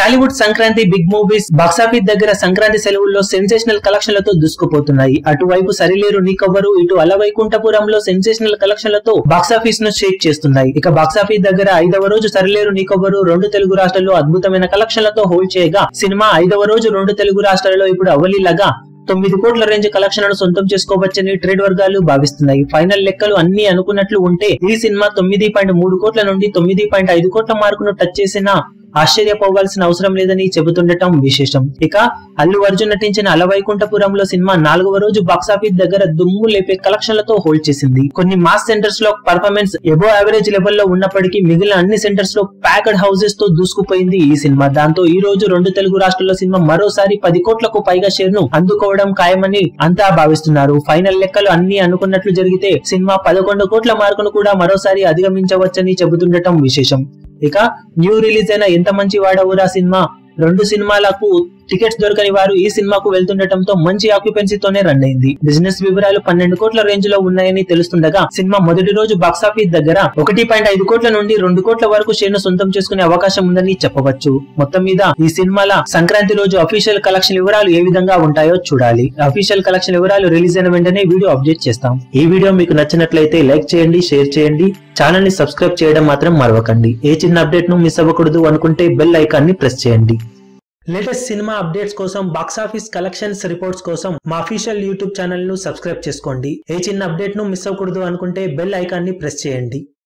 Tollywood Sankranti big movies box office దగ్గర సంక్రాంతి సెలవుల్లో sensational కలెక్షన్లతో దూసుకుపోతున్నాయి అటువైపు సరిలేరు నీకొవ్వరు ఇటు అలవైకుంఠపురంలో సెన్సేషనల్ కలెక్షన్లతో బాక్సాఫీస్ ను షేక్ చేస్తున్నాయి ఇక బాక్సాఫీస్ దగ్గర ఐదవ రోజు సరిలేరు నీకొవ్వరు రెండు తెలుగు రాష్ట్రాల్లో అద్భుతమైన కలెక్షన్లతో హోల్డ్ చేయగా సినిమా ఐదవ రోజు రెండు తెలుగు రాష్ట్రాల్లో ఇప్పుడు అవలీలగా తొమ్మిది కోట్ల రేంజ్ కలెక్షన్లను సొంతం చేసుకోవచ్చని ట్రేడ్ వర్గాలు భావిస్తున్నాయి ఫైనల్ లెక్కలు అన్ని అనుకున్నట్లు ఉంటే ఈ సినిమా తొమ్మిది పాయింట్ మూడు కోట్ల నుండి తొమ్మిది పాయింట్ ఐదు కోట్ల మార్కును టచ్ చేసిన ఆశ్చర్యపోవాల్సిన అవసరం లేదని చెబుతుండటం విశేషం ఇక అల్లు అర్జున్ నటించిన అలవైకుంఠపురంలో సినిమా నాలుగవ రోజు బాక్సాఫీస్ దగ్గర దుమ్ము లేపే కలెక్షన్లతో హోల్డ్ చేసింది కొన్ని మాస్ సెంటర్స్ లో పర్ఫార్మెన్స్ ఎబో యావరేజ్ లెవెల్లో ఉన్నప్పటికీ మిగిలిన అన్ని సెంటర్స్ లో ప్యాక్డ్ హౌసెస్ తో దూసుకుపోయింది ఈ సినిమా దాంతో ఈ రోజు రెండు తెలుగు రాష్ట్రాల్లో సినిమా మరోసారి పది కోట్లకు పైగా షేర్ ను అందుకోవడం ఖాయమని అంతా భావిస్తున్నారు ఫైనల్ లెక్కలు అన్ని అనుకున్నట్లు జరిగితే సినిమా పదకొండు కోట్ల మార్కును కూడా మరోసారి అధిగమించవచ్చని చెబుతుండటం విశేషం ఇక న్యూ రిలీజ్ అయిన ఎంత మంచి వాడవురా సినిమా రెండు సినిమాలకు టికెట్స్ దొరకని వారు ఈ సినిమాకు వెళ్తుండటంతో మంచి ఆక్యుపెన్సీతోనే రన్ అయింది బిజినెస్ వివరాలు పన్నెండు కోట్ల రేంజ్ లో ఉన్నాయని తెలుస్తుండగా సినిమా మొదటి రోజు బాక్సాఫీస్ దగ్గర ఒకటి పాయింట్ ఐదు కోట్ల నుండి రెండు కోట్ల వరకు షేర్ ను సొంతం చేసుకునే అవకాశం ఉందని చెప్పవచ్చు మొత్తం మీద ఈ సినిమాల సంక్రాంతి రోజు అఫీషియల్ కలెక్షన్ వివరాలు ఏ విధంగా ఉంటాయో చూడాలి అఫీషియల్ కలెక్షన్ వివరాలు రిలీజ్ అయిన వెంటనే వీడియో అప్డేట్ చేస్తాం ఈ వీడియో మీకు నచ్చినట్లయితే లైక్ చేయండి షేర్ చేయండి ఛానల్ ని సబ్స్క్రైబ్ చేయడం మాత్రం మరవకండి ఏ చిన్న అప్డేట్ ను మిస్ అవ్వకూడదు అనుకుంటే బెల్ ఐకాన్ ని ప్రెస్ చేయండి లేటెస్ట్ సినిమా అప్డేట్స్ కోసం బాక్సాఫీస్ కలెక్షన్స్ రిపోర్ట్స్ కోసం మా అఫీషియల్ యూట్యూబ్ ఛానల్ ను సబ్స్క్రైబ్ చేసుకోండి ఏ చిన్న అప్డేట్ ను మిస్ అవ్వకూడదు అనుకుంటే బెల్ ఐకాన్ ని ప్రెస్ చేయండి